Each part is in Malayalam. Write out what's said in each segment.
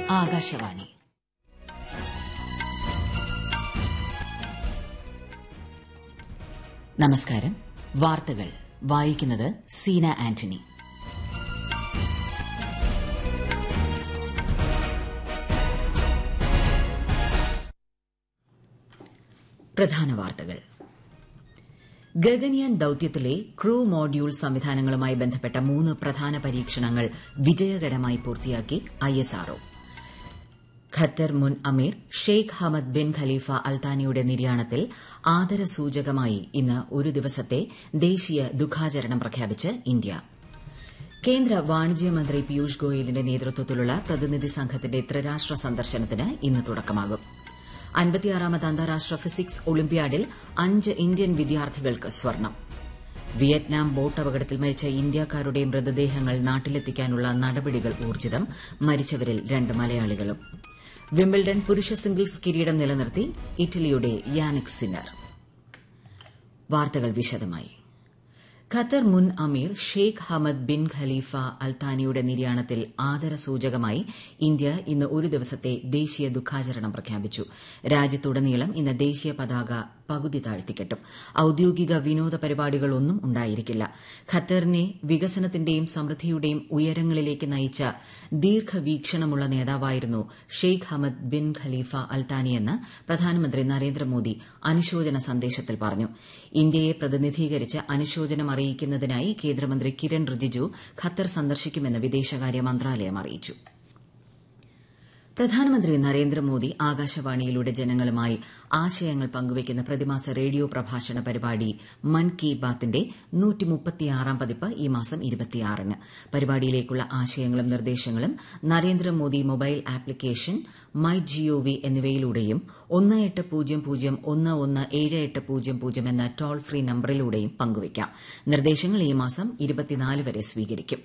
ആകാശവാണി നമസ്കാരം വാർത്തകൾ വായിക്കുന്നത് സീന ആന്റണി പ്രധാന വാർത്തകൾ ഗഗൻയാൻ ദൌത്യത്തിലെ ക്രൂ മോഡ്യൂൾ സംവിധാനങ്ങളുമായി ബന്ധപ്പെട്ട മൂന്ന് പ്രധാന പരീക്ഷണങ്ങൾ വിജയകരമായി പൂർത്തിയാക്കി ഐഎസ്ആർഒ ഖത്തർ മുൻ Amir Sheikh Hamad bin Khalifa അൽത്താനിയുടെ നിര്യാണത്തിൽ ആദരസൂചകമായി ഇന്ന് ഒരു ദിവസത്തെ ദേശീയ ദുഃഖാചരണം പ്രഖ്യാപിച്ച് ഇന്ത്യ കേന്ദ്ര വാണിജ്യമന്ത്രി പീയൂഷ് ഗോയലിന്റെ നേതൃത്വത്തിലുള്ള പ്രതിനിധി സംഘത്തിന്റെ ത്രിരാഷ്ട്ര സന്ദർശനത്തിന് ഇന്ന് തുടക്കമാകും അൻപത്തിയാറാമത് അന്താരാഷ്ട്ര ഫിസിക്സ് ഒളിമ്പ്യാഡിൽ അഞ്ച് ഇന്ത്യൻ വിദ്യാർത്ഥികൾക്ക് സ്വർണം വിയറ്റ്നാം ബോട്ട് അപകടത്തിൽ മരിച്ച ഇന്ത്യക്കാരുടെ മൃതദേഹങ്ങൾ നാട്ടിലെത്തിക്കാനുള്ള നടപടികൾ ഊർജിതം മരിച്ചവരിൽ രണ്ട് മലയാളികളും വിംബിൾഡൺ പുരുഷ സിംഗിൾസ് കിരീടം നിലനിർത്തി ഇറ്റലിയുടെ യാനിക് സിന്നർ വാർത്തകൾ വിശദമായി ഖത്തർ മുൻ Amir Sheikh Hamad bin Khalifa അൽത്താനിയുടെ നിര്യാണത്തിൽ ആദരസൂചകമായി ഇന്ത്യ ഇന്ന് ഒരു ദിവസത്തെ ദേശീയ ദുഃഖാചരണം പ്രഖ്യാപിച്ചു രാജ്യത്തുടനീളം ഇന്ന് ദേശീയ പതാക പകുതി താഴ്ത്തിക്കെട്ടും ഔദ്യോഗിക വിനോദ പരിപാടികളൊന്നും ഉണ്ടായിരിക്കില്ല ഖത്തറിനെ വികസനത്തിന്റെയും സമൃദ്ധിയുടെയും ഉയരങ്ങളിലേക്ക് നയിച്ച ദീർഘവീക്ഷണമുള്ള നേതാവായിരുന്നു ഷെയ്ഖ് ഹമദ് ബിൻ ഖലീഫ അൽത്താനിയെന്ന് പ്രധാനമന്ത്രി നരേന്ദ്രമോദി അനുശോചന സന്ദേശത്തിൽ പറഞ്ഞു ഇന്ത്യയെ പ്രതിനിധീകരിച്ച് അനുശോചനം അറിയിക്കുന്നതിനായി കേന്ദ്രമന്ത്രി കിരൺ റിജിജു ഖത്തർ സന്ദർശിക്കുമെന്ന് വിദേശകാര്യ മന്ത്രാലയം അറിയിച്ചു പ്രധാനമന്ത്രി നരേന്ദ്രമോദി ആകാശവാണിയിലൂടെ ജനങ്ങളുമായി ആശയങ്ങൾ പങ്കുവയ്ക്കുന്ന പ്രതിമാസ റേഡിയോ പ്രഭാഷണ പരിപാടി മൻ കി ബാത്തിന്റെ പതിപ്പ് ഈ മാസം ഇരുപത്തിയാറിന് പരിപാടിയിലേക്കുള്ള ആശയങ്ങളും നിർദ്ദേശങ്ങളും Narendra Modi mobile application my G O V എന്നിവയിലൂടെയും ഒന്ന് എട്ട് പൂജ്യം പൂജ്യം ഒന്ന് ഒന്ന് ഏഴ് എട്ട് പൂജ്യം പൂജ്യം എന്ന ടോൾ ഫ്രീ നമ്പറിലൂടെയും പങ്കുവയ്ക്കാം നിർദ്ദേശങ്ങൾ ഈ മാസം ഇരുപത്തിനാല് വരെ സ്വീകരിക്കും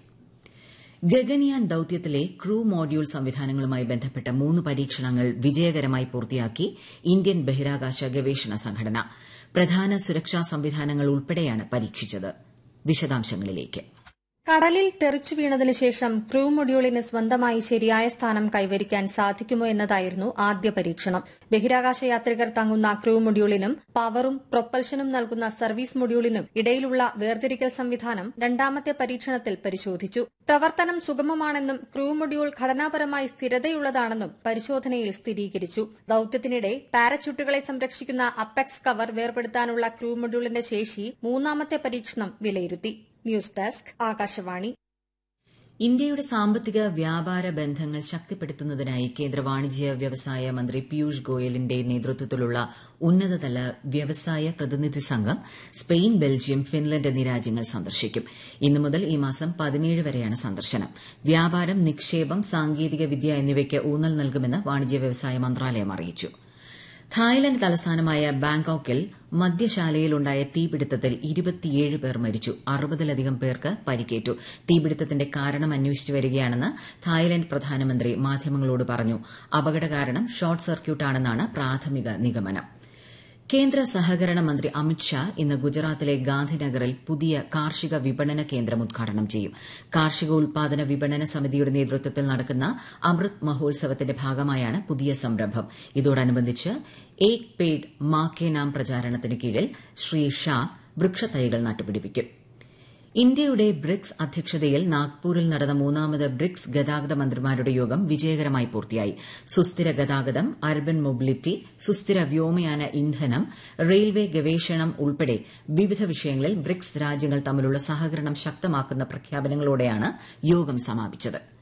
ഗഗൻയാൻ ദൌത്യത്തിലെ ക്രൂ മോഡ്യൂൾ സംവിധാനങ്ങളുമായി ബന്ധപ്പെട്ട മൂന്ന് പരീക്ഷണങ്ങൾ വിജയകരമായി പൂർത്തിയാക്കി ഇന്ത്യൻ ബഹിരാകാശ ഗവേഷണ സംഘടന പ്രധാന സുരക്ഷാ സംവിധാനങ്ങൾ ഉൾപ്പെടെയാണ് പരീക്ഷിച്ചത് വിശദാംശങ്ങളിലേക്ക് കടലിൽ തെറിച്ചു വീണതിനു ശേഷം ക്രൂ മൊഡ്യൂളിന് സ്വന്തമായി ശരിയായ സ്ഥാനം കൈവരിക്കാൻ സാധിക്കുമോ എന്നതായിരുന്നു ആദ്യ പരീക്ഷണം ബഹിരാകാശ യാത്രികർ തങ്ങുന്ന ക്രൂ മൊഡ്യൂളിനും പവറും പ്രൊപ്പൽഷനും നൽകുന്ന സർവീസ് മൊഡ്യൂളിനും ഇടയിലുള്ള വേർതിരിക്കൽ സംവിധാനം രണ്ടാമത്തെ പരീക്ഷണത്തിൽ പരിശോധിച്ചു പ്രവർത്തനം സുഗമമാണെന്നും ക്രൂ മൊഡ്യൂൾ ഘടനാപരമായി സ്ഥിരതയുള്ളതാണെന്നും പരിശോധനയിൽ സ്ഥിരീകരിച്ചു ദൌത്യത്തിനിടെ പാരച്യൂട്ടുകളെ സംരക്ഷിക്കുന്ന അപ്പെക്സ് കവർ വേർപെടുത്താനുള്ള ക്രൂ മൊഡ്യൂളിന്റെ ശേഷി മൂന്നാമത്തെ പരീക്ഷണം വിലയിരുത്തി ന്യൂസ് ഡെസ്ക് ആകാശവാണി ഇന്ത്യയുടെ സാമ്പത്തിക വ്യാപാര ബന്ധങ്ങൾ ശക്തിപ്പെടുത്തുന്നതിനായി കേന്ദ്ര വാണിജ്യ വ്യവസായ മന്ത്രി പീയൂഷ് ഗോയലിന്റെ നേതൃത്വത്തിലുള്ള ഉന്നതതല വ്യവസായ പ്രതിനിധി സംഘം സ്പെയിൻ ബെൽജിയം ഫിൻലൻഡ് എന്നീ രാജ്യങ്ങൾ സന്ദർശിക്കും ഇന്നു മുതൽ ഈ മാസം പതിനേഴ് വരെയാണ് സന്ദർശനം വ്യാപാരം നിക്ഷേപം സാങ്കേതിക വിദ്യ എന്നിവയ്ക്ക് ഊന്നൽ നൽകുമെന്ന് വാണിജ്യ വ്യവസായ മന്ത്രാലയം അറിയിച്ചു തായ്ലൻഡ് തലസ്ഥാനമായ ബാങ്കോക്കിൽ മദ്യശാലയിലുണ്ടായ തീപിടുത്തത്തിൽ ഇരുപത്തിയേഴ് പേർ മരിച്ചു അറുപതിലധികം പേർക്ക് പരിക്കേറ്റു തീപിടുത്തത്തിന്റെ കാരണം അന്വേഷിച്ചു വരികയാണെന്ന് തായ്ലൻഡ് പ്രധാനമന്ത്രി മാധ്യമങ്ങളോട് പറഞ്ഞു അപകട കാരണം ഷോർട്ട് സർക്യൂട്ടാണെന്നാണ് പ്രാഥമിക നിഗമനം കേന്ദ്ര സഹകരണ മന്ത്രി അമിത്ഷാ ഇന്ന് ഗുജറാത്തിലെ ഗാന്ധിനഗറിൽ പുതിയ കാർഷിക വിപണന കേന്ദ്രം ഉദ്ഘാടനം ചെയ്യും കാർഷിക ഉൽപാദന വിപണന സമിതിയുടെ നേതൃത്വത്തിൽ നടക്കുന്ന അമൃത് മഹോത്സവത്തിന്റെ ഭാഗമായാണ് പുതിയ സംരംഭം ഇതോടനുബന്ധിച്ച് ഏക് പേഡ് മാ കെ നാം പ്രചാരണത്തിന് കീഴിൽ ശ്രീ ഷാ വൃക്ഷത്തൈകൾ നട്ടുപിടിപ്പിക്കും ഇന്ത്യയുടെ ബ്രിക്സ് അധ്യക്ഷതയിൽ നാഗ്പൂരിൽ നടന്ന മൂന്നാമത് ബ്രിക്സ് ഗതാഗത മന്ത്രിമാരുടെ യോഗം വിജയകരമായി പൂർത്തിയായി സുസ്ഥിര ഗതാഗതം അർബൻ മൊബിലിറ്റി സുസ്ഥിര വ്യോമയാന ഇന്ധനം റെയിൽവേ ഗവേഷണം ഉൾപ്പെടെ വിവിധ വിഷയങ്ങളിൽ ബ്രിക്സ് രാജ്യങ്ങൾ തമ്മിലുള്ള സഹകരണം ശക്തമാക്കുന്ന പ്രഖ്യാപനങ്ങളോടെയാണ് യോഗം സമാപിച്ചത്